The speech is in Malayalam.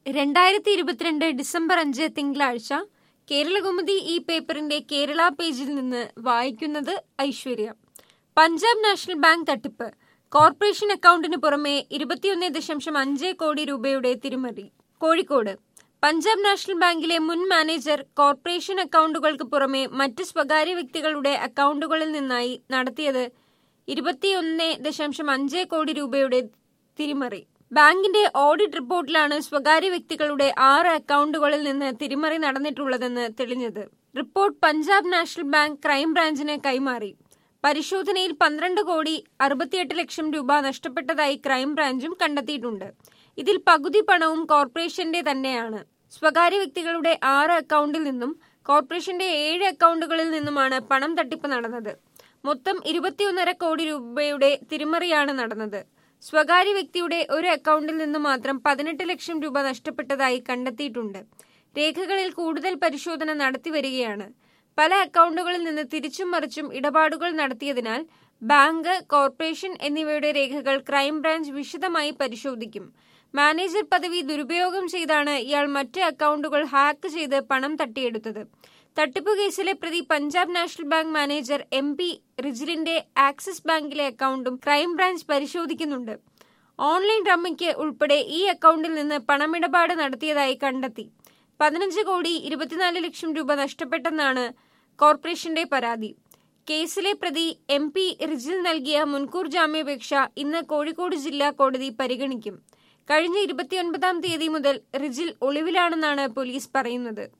രണ്ടായിരത്തി ഇരുപത്തിരണ്ട് ഡിസംബർ അഞ്ച് തിങ്കളാഴ്ച കേരളകൗമുദി ഈ പേപ്പറിന്റെ കേരള പേജിൽ നിന്ന് വായിക്കുന്നത് ഐശ്വര്യ പഞ്ചാബ് നാഷണൽ ബാങ്ക് തട്ടിപ്പ് കോർപ്പറേഷൻ അക്കൗണ്ടിന് പുറമെ ഇരുപത്തിയൊന്ന് ദശാംശം അഞ്ച് കോടി രൂപയുടെ തിരിമറി കോഴിക്കോട് പഞ്ചാബ് നാഷണൽ ബാങ്കിലെ മുൻ മാനേജർ കോർപ്പറേഷൻ അക്കൗണ്ടുകൾക്ക് പുറമെ മറ്റ് സ്വകാര്യ വ്യക്തികളുടെ അക്കൗണ്ടുകളിൽ നിന്നായി നടത്തിയത് ഇരുപത്തിയൊന്ന് ദശാംശം അഞ്ച് കോടി രൂപയുടെ തിരിമറി ബാങ്കിന്റെ ഓഡിറ്റ് റിപ്പോർട്ടിലാണ് സ്വകാര്യ വ്യക്തികളുടെ ആറ് അക്കൗണ്ടുകളിൽ നിന്ന് തിരിമറി നടന്നിട്ടുള്ളതെന്ന് തെളിഞ്ഞത് റിപ്പോർട്ട് പഞ്ചാബ് നാഷണൽ ബാങ്ക് ക്രൈംബ്രാഞ്ചിന് കൈമാറി പരിശോധനയിൽ പന്ത്രണ്ട് കോടി അറുപത്തിയെട്ട് ലക്ഷം രൂപ നഷ്ടപ്പെട്ടതായി ക്രൈംബ്രാഞ്ചും കണ്ടെത്തിയിട്ടുണ്ട് ഇതിൽ പകുതി പണവും കോർപ്പറേഷന്റെ തന്നെയാണ് സ്വകാര്യ വ്യക്തികളുടെ ആറ് അക്കൗണ്ടിൽ നിന്നും കോർപ്പറേഷന്റെ ഏഴ് അക്കൗണ്ടുകളിൽ നിന്നുമാണ് പണം തട്ടിപ്പ് നടന്നത് മൊത്തം ഇരുപത്തിയൊന്നര കോടി രൂപയുടെ തിരിമറിയാണ് നടന്നത് സ്വകാര്യ വ്യക്തിയുടെ ഒരു അക്കൗണ്ടിൽ നിന്ന് മാത്രം പതിനെട്ട് ലക്ഷം രൂപ നഷ്ടപ്പെട്ടതായി കണ്ടെത്തിയിട്ടുണ്ട് രേഖകളിൽ കൂടുതൽ പരിശോധന നടത്തിവരികയാണ് പല അക്കൗണ്ടുകളിൽ നിന്ന് തിരിച്ചും മറിച്ചും ഇടപാടുകൾ നടത്തിയതിനാൽ ബാങ്ക് കോർപ്പറേഷൻ എന്നിവയുടെ രേഖകൾ ക്രൈംബ്രാഞ്ച് വിശദമായി പരിശോധിക്കും മാനേജർ പദവി ദുരുപയോഗം ചെയ്താണ് ഇയാൾ മറ്റ് അക്കൗണ്ടുകൾ ഹാക്ക് ചെയ്ത് പണം തട്ടിയെടുത്തത് തട്ടിപ്പു കേസിലെ പ്രതി Punjab national bank manager M P റിജിലിന്റെ ആക്സിസ് ബാങ്കിലെ അക്കൗണ്ടും ക്രൈംബ്രാഞ്ച് പരിശോധിക്കുന്നുണ്ട് ഓൺലൈൻ റമ്മിക്ക് ഉൾപ്പെടെ ഈ അക്കൗണ്ടിൽ നിന്ന് പണമിടപാട് നടത്തിയതായി കണ്ടെത്തി പതിനഞ്ച് കോടി ഇരുപത്തിനാല് ലക്ഷം രൂപ നഷ്ടപ്പെട്ടെന്നാണ് കോർപ്പറേഷന്റെ പരാതി കേസിലെ പ്രതി എം പി റിജിൽ നൽകിയ മുൻകൂർ ജാമ്യാപേക്ഷ ഇന്ന് കോഴിക്കോട് ജില്ലാ കോടതി പരിഗണിക്കും കഴിഞ്ഞ ഇരുപത്തിയൊൻപതാം തീയതി മുതൽ റിജിൽ ഒളിവിലാണെന്നാണ് പോലീസ് പറയുന്നത്